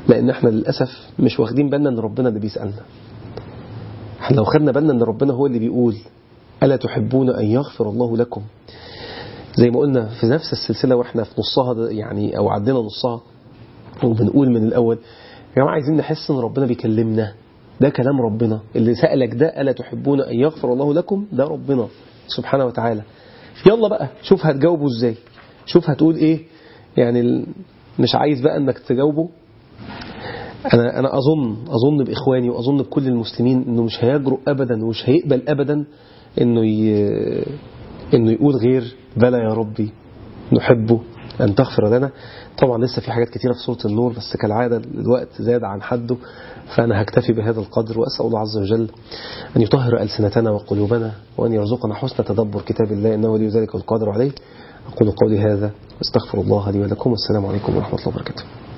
لأن احنا للأسف مش واخدين بالنا أن ربنا اللي بيسألنا احنا لو خدنا بالنا أن ربنا هو اللي بيقول ألا تحبون أن يغفر الله لكم زي ما قلنا في نفس السلسلة واحنا في نصها يعني أو عدينا نصها وبنقول من الأول يا جماعة عايزين نحس أن ربنا بيكلمنا ده كلام ربنا اللي سألك ده ألا تحبون أن يغفر الله لكم ده ربنا سبحانه وتعالى يلا بقى شوف هتجاوبه ازاي شوف هتقول ايه يعني مش عايز بقى انك تجاوبه انا انا اظن اظن باخواني واظن بكل المسلمين انه مش هيجرؤ ابدا ومش هيقبل ابدا انه ي... انه يقول غير بلى يا ربي نحبه أن تغفر لنا طبعا لسه في حاجات كتيرة في سورة النور بس كالعادة الوقت زاد عن حده فأنا هكتفي بهذا القدر وأسأل الله عز وجل أن يطهر ألسنتنا وقلوبنا وأن يرزقنا حسن تدبر كتاب الله إنه ولي ذلك القادر عليه أقول قولي هذا واستغفر الله لي ولكم والسلام عليكم ورحمة الله وبركاته